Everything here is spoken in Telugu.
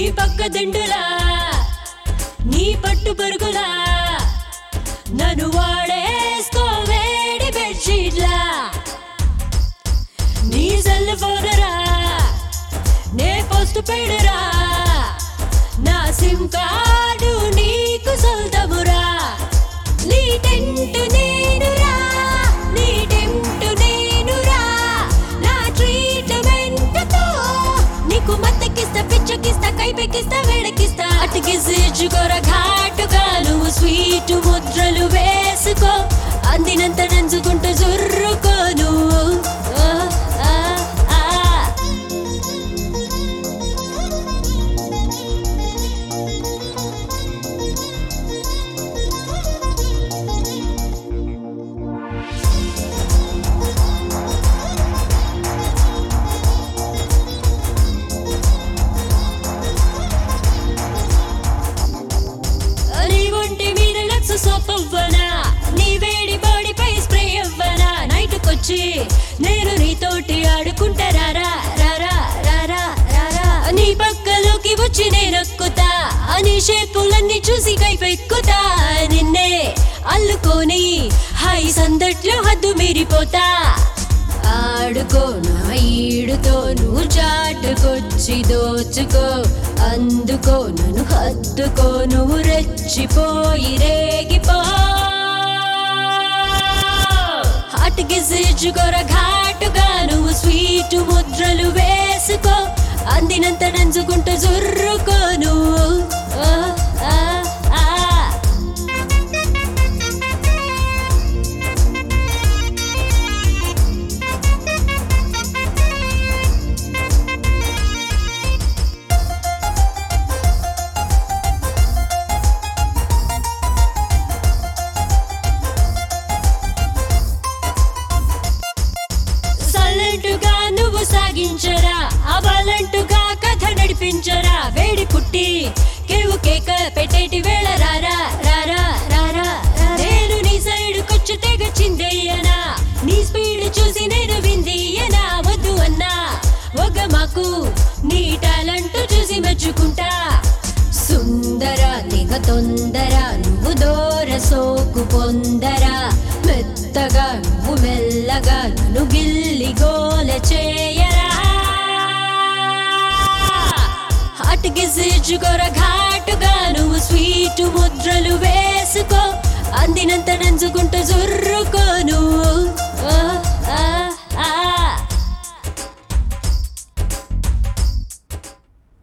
పక్క దిండులా నీ పట్టు పరుగులా నన్ను వాడేసుకో వేడి బెడ్షీట్లా నీ సెల్ ఫోనరా నే పోస్ట్ పెడురా నా సిమ్ కార్డు నీకు సొంతమురా నీ టెంట్ నేనురా నీ టెంట్ నేనురా నా ట్రీట్మెంట్తో నీకు మత్తకిస్తా పిచ్చకిస్తా కైపెక్కిస్తా వేడకిస్తా అటుకిసిచ్చుకోర ఘాటుగా నువ్వు స్వీట్ ముద్రలు వేసుకో అందినంత నంచుకుంటూ జుర్రుకో నువ్వు ఆ, ఆ, ఆ. నీ ఒంటి మీద లక్స్ సోప్ అవ్వనా నీ వేడి బాడీపై స్ప్రే అవ్వనా నైట్కొచ్చి నేను నీతోటి ఆడుకుంటా రారా రారా రారా రారా నీ పక్కలోకి వచ్చి నేనొక్కుతా అని షేపులన్నీ చూసి కైపెక్కుతా నిన్నే అల్లుకొని హై సందట్లో హద్దు మీరిపోతా ఆడుకో నా ఈడుతో నువ్వు చాటుకొచ్చి దోచుకో అందుకో నన్ను హద్దుకో నువ్వు రెచ్చిపోయి రేగిపో హాటుకి సిచ్చుకోర ఘాటుగా నువ్వు స్వీట్ ముద్రలు వేసుకో అందినంత నంచుకుంటూ జుర్రుకో నువ్వు ఆ, ఆ, ఆ. సల్లెంటుగా నువ్వు సాగించరా అవలంటుగా కథ నడిపించరా వేడి పుట్టి కేవు కేక పెట్టేటి వేళ రారా రారా రారా రారా. నేను నీ సైడ్ కొచ్చి తెగ చిందయ్యనా నీ స్పీడ్ చూసి నేను విందియనా వద్దు అన్నా ఒక మాకు నీ టాలెంట్ చూసి మెచ్చుకుంటా సుందర నిగ తొందర నువ్వు దూర సోకు పొందరా మెత్తగా నువ్వు మెల్లగా నన్ను గిల్లి గోల చేయరా హాటుకి సిచ్చుకోర ఘాటుగా నువ్వు స్వీట్ ముద్రలు వేసుకో అందినంత నంచుకుంటూ జుర్రుకో